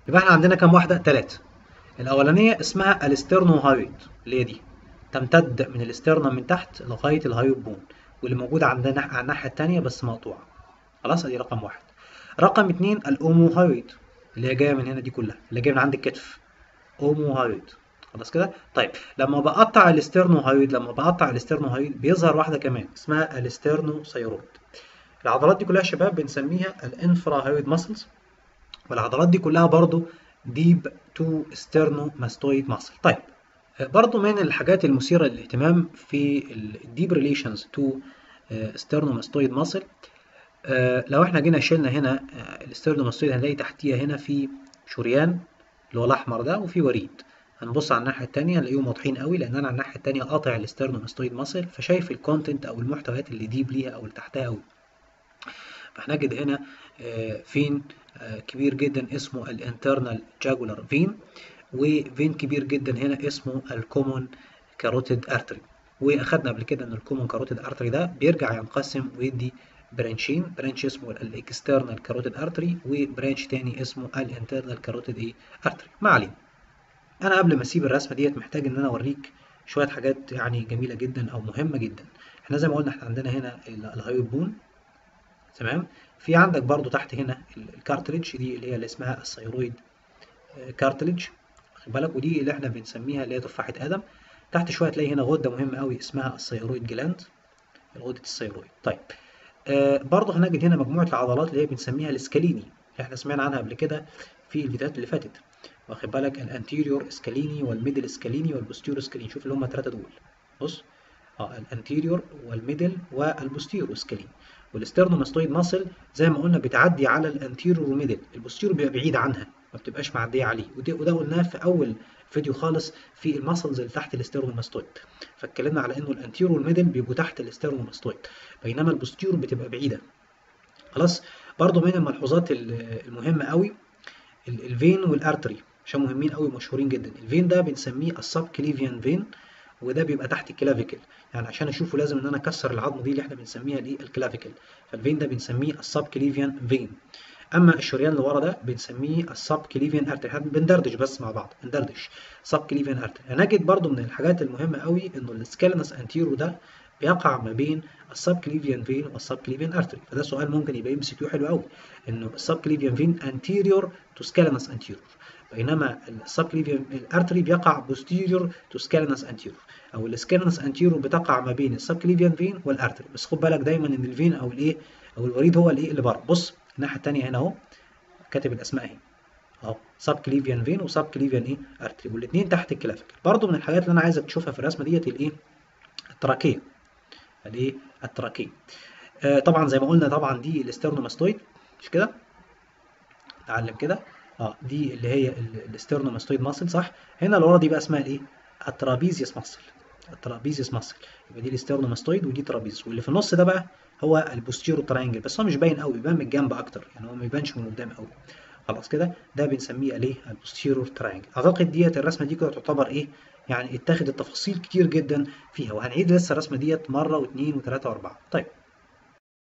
يبقى احنا عندنا كام واحده ثلاثه الاولانيه اسمها الاسترنوهايد اللي هي دي تمتد من الاسترنم من تحت لغايه الهايوب بون واللي موجوده عندنا على الناحيه الثانيه بس مقطوعه خلاص ادي رقم واحد رقم اتنين الاوموهايد اللي هي جايه من هنا دي كلها اللي جايه من عند الكتف اوموهايد خلاص كده طيب لما بقطع الاسترنوهايد لما بقطع الاسترنوهايد بيظهر واحده كمان اسمها الاسترنوثايرويد العضلات دي كلها يا شباب بنسميها الانفراهايد ماسلز والعضلات دي كلها برضو ديب تو ستيرنو ماستويد ماسل طيب برضو من الحاجات المثيرة للاهتمام في الديب ريليشنز تو ستيرنو ماستويد ماسل لو احنا جينا شلنا هنا الستيرنو ماستويد هنلاقي تحتيها هنا في شريان اللي هو الاحمر ده وفي وريد هنبص على الناحيه الثانيه نلاقيهم واضحين قوي لان انا على الناحيه الثانيه قاطع الستيرنو ماستويد ماسل فشايف الكونتنت او المحتويات اللي ديب ليها او اللي تحتها قوي فهنجد هنا فين كبير جدا اسمه الانترنال جاجولار فين وفين كبير جدا هنا اسمه الكومون كاروتيد ارتري واخدنا قبل كده ان الكومون كاروتيد ارتري ده بيرجع ينقسم ويدي برانشين برانش اسمه الاكسترنال كاروتيد ارتري وبرانش تاني اسمه الانترنال كاروتيد ايه ارتري ما علينا انا قبل ما اسيب الرسمه ديت محتاج ان انا اوريك شويه حاجات يعني جميله جدا او مهمه جدا احنا زي ما قلنا احنا عندنا هنا الهايوب بون تمام في عندك برضو تحت هنا الكارتليج دي اللي هي اللي اسمها الثيرويد كارتليج واخد بالك ودي اللي احنا بنسميها اللي هي تفاحه ادم تحت شويه تلاقي هنا غده مهمه قوي اسمها الثيرويد جلاند غده الثيرويد طيب آه برضو هنجد هنا مجموعه العضلات اللي هي بنسميها الاسكاليني اللي احنا سمعنا عنها قبل كده في الفيديوهات اللي فاتت واخد بالك الانتيريور اسكاليني والميدل اسكاليني والبوستيريور اسكاليني شوف اللي هم الثلاثه دول بص اه الانتيريور والميدل والبوستيريور اسكاليني والاسترنوماستويد ماسل زي ما قلنا بتعدي على الانتيريور والميدل البوستيريور بيبقى بعيد عنها ما بتبقاش معديه عليه وده, وده قلناه في اول فيديو خالص في الماسلز اللي تحت الاسترنوماستويد فاتكلمنا على انه الانتيريور والميدل بيبقوا تحت الاسترنوماستويد بينما البوستيريور بتبقى بعيده خلاص برضو من الملحوظات المهمه قوي الفين والارتري عشان مهمين قوي مشهورين جدا الفين ده بنسميه السب كليفيان فين وده بيبقى تحت الكلافيكل يعني عشان اشوفه لازم ان انا اكسر العظمه دي اللي احنا بنسميها الايه الكلافيكل فالفين ده بنسميه السب كليفيان فين اما الشريان اللي ورا ده بنسميه السب كليفيان ارتري احنا بندردش بس مع بعض بندردش سب كليفيان ارتري هنجد برضو من الحاجات المهمه قوي انه السكالنس انتيرو ده بيقع ما بين السب كليفيان فين والسب كليفيان ارتري فده سؤال ممكن يبقى ام سي كيو حلو قوي انه السب كليفيان فين انتيريور تو سكالنس انتيرور بينما السبكليفيان الارتري بيقع بوستيريور تو سكالنس انتيرور او السكالنس انتيرور بتقع ما بين السبكليفيان فين والارتري بس خد بالك دايما ان الفين او الايه او الوريد هو الايه اللي بره بص الناحيه الثانيه هنا اهو كاتب الاسماء اهي اهو سبكليفيان فين وسبكليفيان ايه ارتري والاثنين تحت الكلافيكل برضو من الحاجات اللي انا عايزك تشوفها في الرسمه ديت الايه التراكيه الايه التراكيه آه طبعا زي ما قلنا طبعا دي الاسترنوماستويد مش كده نتعلم كده اه دي اللي هي الاسترنوماستويد ماسل صح هنا اللي ورا دي بقى اسمها الايه الترابيزيوس ماسل الترابيزيوس ماسل يبقى دي الاسترنوماستويد ودي ترابيزيوس واللي في النص ده بقى هو البوستيرو تراينجل بس هو مش باين قوي بيبان من الجنب اكتر يعني هو ما يبانش من قدام قوي خلاص كده ده بنسميه الايه البوستيرو تراينجل اعتقد ديت الرسمه دي كده تعتبر ايه يعني اتاخد التفاصيل كتير جدا فيها وهنعيد لسه الرسمه ديت مره واثنين وثلاثه واربعه طيب